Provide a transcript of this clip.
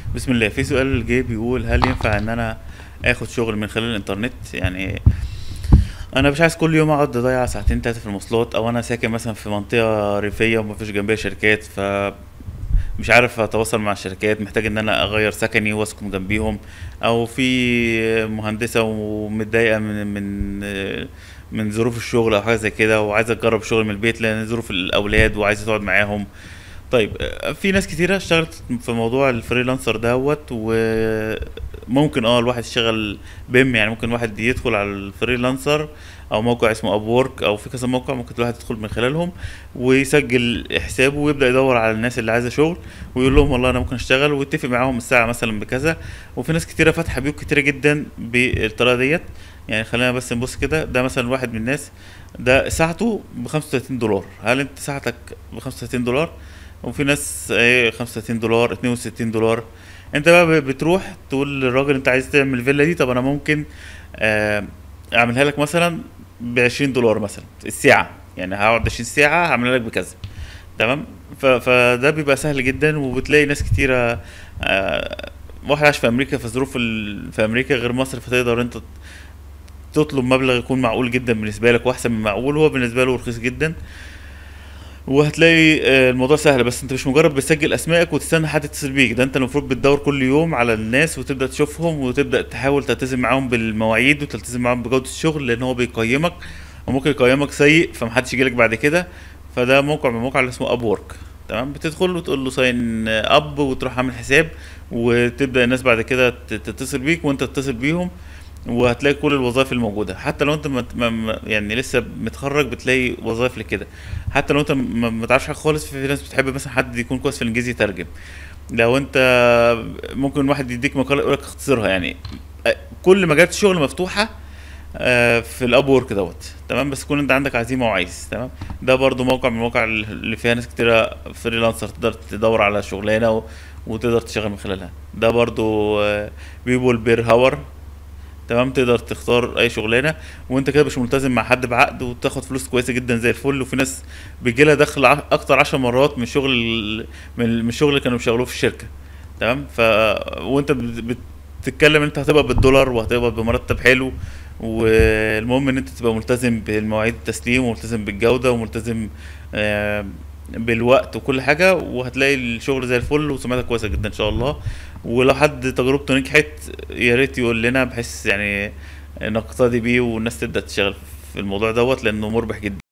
بسم الله في سؤال جه بيقول هل ينفع ان انا اخد شغل من خلال الانترنت يعني انا مش عايز كل يوم اقعد اضيع ساعتين تلاتة في المواصلات او انا ساكن مثلا في منطقة ريفية ومفيش جنبيا شركات ف مش عارف اتواصل مع الشركات محتاج ان انا اغير سكني واسكن جنبيهم او في مهندسة ومتضايقة من من من ظروف الشغل او حاجة زي كده وعايزة تجرب شغل من البيت لان ظروف الاولاد وعايزة تقعد معاهم طيب آه، في ناس كتيرة اشتغلت في موضوع الفريلانسر دوت وممكن اه الواحد يشتغل بيم يعني ممكن واحد يدخل على الفريلانسر او موقع اسمه اب وورك او في كذا موقع ممكن الواحد يدخل من خلالهم ويسجل حسابه ويبدأ يدور على الناس اللي عايزة شغل ويقول لهم والله انا ممكن اشتغل ويتفق معاهم الساعة مثلا بكذا وفي ناس كتيرة فاتحة بيوت كتيرة جدا بالطريقة ديت يعني خلينا بس نبص كده ده مثلا واحد من الناس ده ساعته ب 35 دولار هل انت ساعتك ب 35 دولار وفي ناس ايه 35 دولار 62 دولار انت بقى ب- بتروح تقول للراجل انت عايز تعمل الفيلا دي طب انا ممكن آه، اعملها لك مثلا ب 20 دولار مثلا الساعه يعني هقعد 20 ساعه هعملها لك بكذا تمام ف- فده بيبقى سهل جدا وبتلاقي ناس كتيره آه، واحد عايش في امريكا في ظروف ال... في امريكا غير مصر فتقدر انت تطلب مبلغ يكون معقول جدا بالنسبه لك واحسن من معقول هو بالنسبه له رخيص جدا وهتلاقي آه، الموضوع سهل بس انت مش مجرد بتسجل اسمائك وتستنى حد يتصل بيك ده انت المفروض بتدور كل يوم على الناس وتبدا تشوفهم وتبدا تحاول تلتزم معاهم بالمواعيد وتلتزم معاهم بجوده الشغل لان هو بيقيمك وممكن يقيمك سيء فمحدش يجيلك بعد كده فده موقع من المواقع اللي اسمه اب وورك تمام بتدخل وتقول له ساين اب وتروح عامل حساب وتبدا الناس بعد كده ت- تتصل بيك وانت تتصل بيهم وهتلاقي كل الوظائف الموجوده حتى لو انت مت... ما- ما- يعني لسه متخرج بتلاقي وظائف لكده حتى لو انت ما ما تعرفش حاجه خالص في في ناس بتحب مثلا حد يكون كويس في الانجليزي يترجم لو انت ممكن واحد يديك مقاله يقول لك اختصرها يعني اه، كل مجالات الشغل مفتوحه اه، في الاب وورك دوت تمام بس تكون انت عندك عزيمه وعايز تمام ده برضو موقع من المواقع اللي فيها ناس كتيره فريلانسر تقدر تدور على شغلانه و... وتقدر تشتغل من خلالها ده برضو بيبول بير هاور تمام تقدر تختار اي شغلانه وانت كده مش ملتزم مع حد بعقد وتاخد فلوس كويسه جدا زي الفل وفي ناس بيجي لها دخل ع- اكتر عشر مرات من شغل ال- من من الشغل اللي كانوا بيشتغلوه في الشركه تمام ف وانت بت- بتتكلم انت هتقبض بالدولار وهتقبض بمرتب حلو والمهم ان انت تبقى ملتزم بالمواعيد التسليم وملتزم بالجوده وملتزم آه، بالوقت وكل حاجه وهتلاقي الشغل زي الفل وسمعتك كويسه جدا ان شاء الله ولو حد تجربته نجحت يا ريت يقول لنا بحيث يعني نقتدي بيه والناس تبدا تشتغل في الموضوع دوت لانه مربح جدا